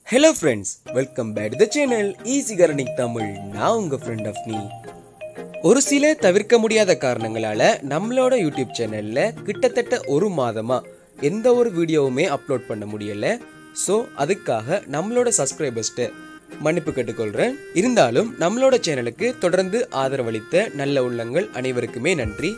hello friends welcome back to the channel easy gardening Tamil நான் உங்க friend of நீ ஒரு சில தவிர்க்க முடியாத காரணங்களால நம்மளோட யூடியூப் சேனல்ல கிட்டத்தட்ட ஒரு மாதமா எந்த ஒரு வீடியோவுமே அப்லோட் பண்ண முடியல ஸோ அதுக்காக நம்மளோட சப்ஸ்கிரைபர்ஸ்ட்டு மன்னிப்பு கேட்டுக்கொள்கிறேன் இருந்தாலும் நம்மளோட சேனலுக்கு தொடர்ந்து ஆதரவளித்த நல்ல உள்ளங்கள் அனைவருக்குமே நன்றி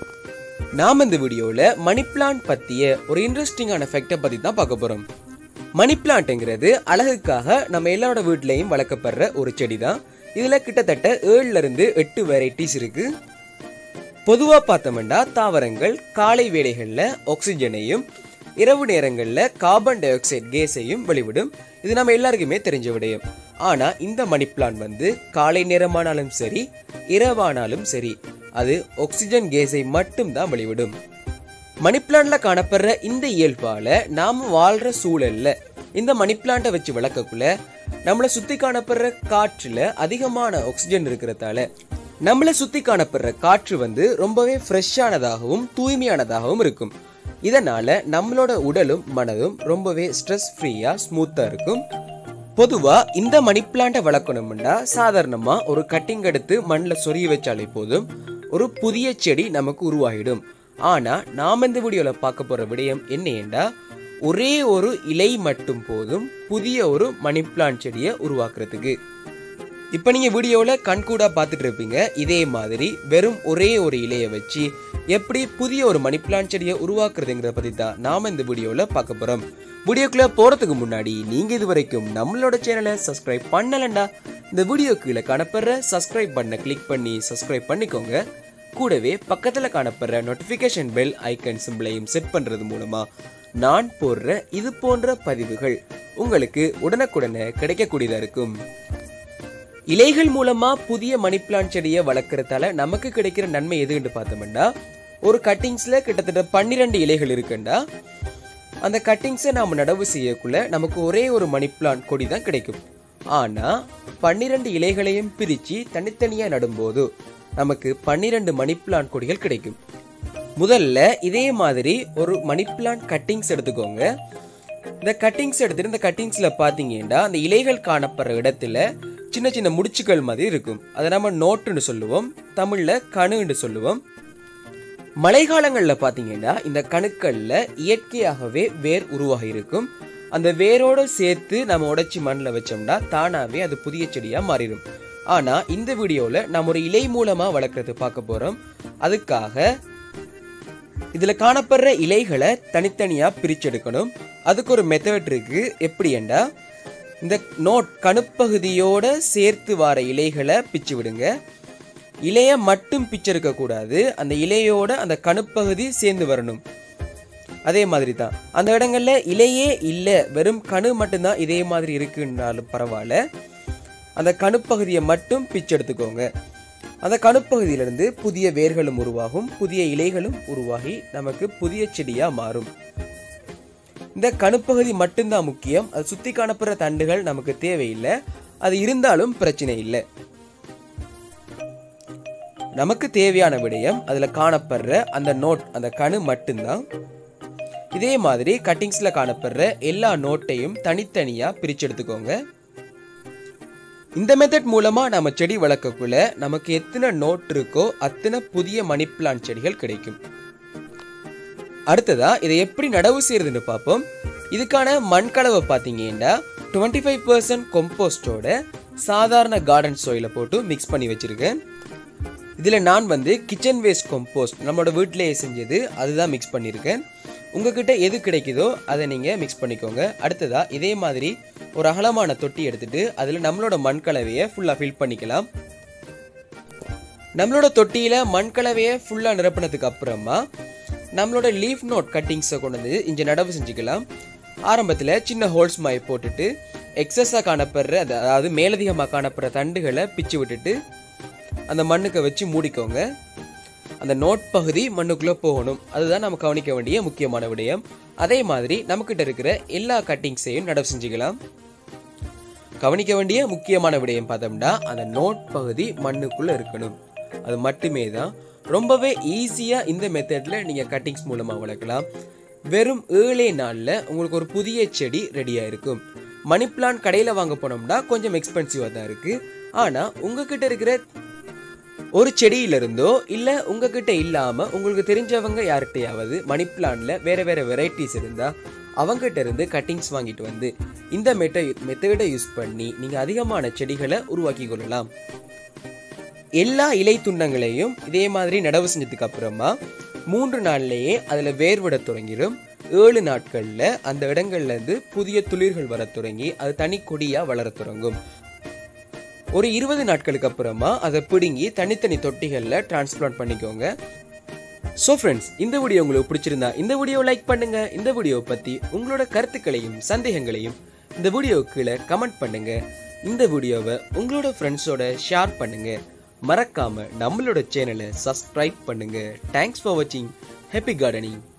நாம் இந்த வீடியோவில் மணி பிளான்ட் பற்றிய ஒரு இன்ட்ரெஸ்டிங்கான ஃபேக்டை பற்றி தான் பார்க்க போகிறோம் மணி பிளான்ட்ங்கிறது அழகுக்காக நம்ம எல்லாரோட வீட்லேயும் வளர்க்கப்படுற ஒரு செடி தான் இதில் கிட்டத்தட்ட ஏழுல இருந்து எட்டு வெரைட்டிஸ் இருக்கு பொதுவாக பார்த்தோம்னா தாவரங்கள் காலை வேளைகளில் ஆக்சிஜனையும் இரவு நேரங்களில் கார்பன் டை ஆக்சைடு கேஸையும் வெளிவிடும் இது நம்ம எல்லாருக்குமே தெரிஞ்ச விடயம் ஆனால் இந்த மணி பிளான்ட் வந்து காலை நேரமானாலும் சரி இரவானாலும் சரி அது ஆக்சிஜன் கேஸை மட்டும்தான் வெளிவிடும் மணி பிளான்ட்ல காணப்படுற இந்த இயல்பால நாம வாழ்ற சூழல்ல இந்த மணி பிளான்ட்டை வச்சு வளர்க்கக்குள்ள நம்மளை சுத்தி காணப்படுற காற்றுல அதிகமான ஆக்சிஜன் இருக்கிறதால நம்மளை சுத்தி காணப்படுற காற்று வந்து ரொம்பவே ஃப்ரெஷ்ஷானதாகவும் தூய்மையானதாகவும் இருக்கும் இதனால நம்மளோட உடலும் மனதும் ரொம்பவே ஸ்ட்ரெஸ் ஃப்ரீயா ஸ்மூத்தா இருக்கும் பொதுவா இந்த மணி பிளான்ட்டை வளர்க்கணும்னா சாதாரணமா ஒரு கட்டிங் எடுத்து மண்ணில் சொருகி வச்சாலே போதும் ஒரு புதிய செடி நமக்கு உருவாகிடும் ஆனா நாம் இந்த வீடியோல பார்க்க போற விடயம் என்னேண்டா ஒரே ஒரு இலை மட்டும் போதும் புதிய ஒரு மணி பிளான்ட் செடியை உருவாக்குறதுக்கு இப்போ நீங்க வீடியோவில் கண்கூடா பார்த்துட்டு இருப்பீங்க இதே மாதிரி வெறும் ஒரே ஒரு இலையை வச்சு எப்படி புதிய ஒரு மணி பிளான்ட் செடியை உருவாக்குறதுங்கிறத பத்தி தான் நாம இந்த வீடியோவில் பார்க்க போறோம் வீடியோக்குள்ள போறதுக்கு முன்னாடி நீங்க இது வரைக்கும் நம்மளோட சேனலை சப்ஸ்கிரைப் பண்ணலன்னா இந்த வீடியோ கீழே காணப்படுற சப்ஸ்கிரைப் பண்ண கிளிக் பண்ணி சப்ஸ்கிரைப் பண்ணிக்கோங்க கூடவே பக்கத்துல காணப்படுற நோட்டிஃபிகேஷன் பெல் ஐக்கன் சிம்பிளையும் செட் பண்றது மூலமா நான் போடுற இது போன்ற பதிவுகள் உங்களுக்கு உடனுக்குடனே கிடைக்கக்கூடியதா இருக்கும் இலைகள் மூலமா புதிய மணி பிளான்ட் செடியை வளர்க்கறதால நமக்கு கிடைக்கிற நன்மை எதுன்னு பார்த்தோம்னா ஒரு கட்டிங்ஸ்ல கிட்டத்தட்ட பன்னிரெண்டு இலைகள் இருக்குண்டா அந்த கட்டிங்ஸை நாம நடவு செய்யக்குள்ள நமக்கு ஒரே ஒரு மணி பிளான்ட் கொடி தான் கிடைக்கும் ஆனா பன்னிரெண்டு இலைகளையும் பிரிச்சு தனித்தனியா நடும்போது நமக்கு பன்னிரெண்டு மணி பிளான்ட் கொடிகள் கிடைக்கும் முதல்ல இதே மாதிரி ஒரு மணி பிளான்ட் கட்டிங்ஸ் எடுத்துக்கோங்க இந்த கட்டிங்ஸ் எடுத்துட்டு இந்த கட்டிங்ஸ்ல பாத்தீங்கன்னா அந்த இலைகள் காணப்படுற இடத்துல சின்ன சின்ன முடிச்சுகள் மாதிரி இருக்கும் அதை நம்ம நோட்டுன்னு சொல்லுவோம் தமிழ்ல கணுன்னு சொல்லுவோம் மழைக்காலங்களில் பார்த்தீங்கன்னா இந்த கணுக்கள்ல இயற்கையாகவே வேர் உருவாகி இருக்கும் அந்த வேரோட சேர்த்து நம்ம உடைச்சி மண்ணில் வச்சோம்னா தானாவே அது புதிய செடியா மாறிடும் ஆனா இந்த வீடியோல நம்ம ஒரு இலை மூலமா வளர்க்கறது பார்க்க போறோம் அதுக்காக இதுல காணப்படுற இலைகளை தனித்தனியா பிரிச்செடுக்கணும் அதுக்கு ஒரு மெத்தட் இருக்கு எப்படி என்றா இந்த நோட் கணுப்பகுதியோட சேர்த்து வர இலைகளை பிச்சு விடுங்க இலைய மட்டும் பிச்செடுக்க கூடாது அந்த இலையோட அந்த கணுப்பகுதி சேர்ந்து வரணும் அதே மாதிரி தான் அந்த இடங்கள்ல இலையே இல்லை வெறும் கணு மட்டும்தான் இதே மாதிரி இருக்குன்னாலும் பரவாயில்ல அந்த கணுப்பகுதியை மட்டும் பிச்செடுத்துக்கோங்க அந்த கணுப்பகுதியிலிருந்து புதிய வேர்களும் உருவாகும் புதிய இலைகளும் உருவாகி நமக்கு புதிய செடியா மாறும் இந்த கணுப்பகுதி மட்டும்தான் முக்கியம் அது சுத்தி காணப்படுற தண்டுகள் நமக்கு தேவையில்லை அது இருந்தாலும் பிரச்சனை இல்லை நமக்கு தேவையான விடயம் அதுல காணப்படுற அந்த நோட் அந்த கணு மட்டும்தான் இதே மாதிரி கட்டிங்ஸ்ல காணப்படுற எல்லா நோட்டையும் தனித்தனியா பிரிச்சு எடுத்துக்கோங்க இந்த மெத்தட் மூலமா நம்ம செடி வளர்க்கக்குள்ள நமக்கு எத்தனை நோட் இருக்கோ அத்தனை புதிய மணி பிளான்ட் செடிகள் கிடைக்கும் அடுத்ததா இதை எப்படி நடவு செய்யறதுன்னு பார்ப்போம் இதுக்கான மண்கலவை பார்த்தீங்கன்னா டுவெண்ட்டி ஃபைவ் பர்சன்ட் கொம்போஸ்டோட சாதாரண கார்டன் சோயில போட்டு மிக்ஸ் பண்ணி வச்சிருக்கேன் இதில் நான் வந்து கிச்சன் வேஸ்ட் கொம்போஸ்ட் நம்மளோட வீட்டிலேயே செஞ்சது அதுதான் மிக்ஸ் பண்ணியிருக்கேன் உங்ககிட்ட எது கிடைக்குதோ அதை நீங்கள் மிக்ஸ் பண்ணிக்கோங்க அடுத்ததா இதே மாதிரி ஒரு அகலமான தொட்டி எடுத்துட்டு அதில் நம்மளோட மண்கலவையை ஃபுல்லாக ஃபில் பண்ணிக்கலாம் நம்மளோட தொட்டியில் மண்கலவையை ஃபுல்லாக நிரப்பினதுக்கு அப்புறமா நம்மளோட லீஃப் நோட் கட்டிங்ஸை கொண்டு வந்து இங்கே நடவு செஞ்சுக்கலாம் ஆரம்பத்தில் சின்ன ஹோல்ஸ் மாதிரி போட்டுட்டு எக்ஸஸாக காணப்படுற அது- அதாவது மேலதிகமாக காணப்படுற தண்டுகளை பிச்சு விட்டுட்டு அந்த மண்ணுக்கு வச்சு மூடிக்கோங்க அந்த நோட் பகுதி மண்ணுக்குள்ளே போகணும் அதுதான் நம்ம கவனிக்க வேண்டிய முக்கியமான விடயம் அதே மாதிரி நம்மக்கிட்ட இருக்கிற எல்லா கட்டிங்ஸையும் நடவு செஞ்சுக்கலாம் கவனிக்க வேண்டிய முக்கியமான விடயம் பார்த்தோம்னா அந்த நோட் பகுதி மண்ணுக்குள்ள இருக்கணும் அது மட்டுமே தான் ரொம்பவே ஈஸியா இந்த மெத்தட்ல நீங்க கட்டிங்ஸ் மூலமா வளர்க்கலாம் வெறும் ஏழே நாள்ல உங்களுக்கு ஒரு புதிய செடி ரெடியா இருக்கும் மணி பிளான்ட் கடையில் வாங்க போனோம்னா கொஞ்சம் எக்ஸ்பென்சிவாக தான் இருக்குது ஆனால் உங்ககிட்ட இருக்கிற ஒரு செடியிலிருந்தோ இல்லை உங்ககிட்ட இல்லாமல் உங்களுக்கு தெரிஞ்சவங்க யார்கிட்டயாவது மணி பிளான்ட்ல வேற வேற வெரைட்டிஸ் இருந்தால் அவங்ககிட்ட இருந்து கட்டிங்ஸ் வாங்கிட்டு வந்து இந்த மெட்ட மெத்தடை யூஸ் பண்ணி நீங்கள் அதிகமான செடிகளை உருவாக்கி கொள்ளலாம் எல்லா இலை துண்டங்களையும் இதே மாதிரி நடவு செஞ்சதுக்கு அப்புறமா மூன்று நாள்லயே அதில் வேர்விட தொடங்கிடும் ஏழு நாட்களில் அந்த இடங்கள்ல இருந்து புதிய துளிர்கள் வர தொடங்கி அது தனி கொடியாக வளர தொடங்கும் ஒரு இருபது நாட்களுக்கு அப்புறமா அதை பிடுங்கி தனித்தனி தொட்டிகளில் டிரான்ஸ்பிளான்ட் பண்ணிக்கோங்க ஸோ ஃப்ரெண்ட்ஸ் இந்த வீடியோ உங்களுக்கு பிடிச்சிருந்தா இந்த வீடியோ லைக் பண்ணுங்க இந்த வீடியோ பற்றி உங்களோட கருத்துக்களையும் சந்தேகங்களையும் இந்த வீடியோ கீழே கமெண்ட் பண்ணுங்க இந்த வீடியோவை உங்களோட ஃப்ரெண்ட்ஸோட ஷேர் பண்ணுங்க மறக்காம நம்மளோட சேனலை சப்ஸ்கிரைப் பண்ணுங்க தேங்க்ஸ் ஃபார் வாட்சிங் ஹாப்பி கார்டனிங்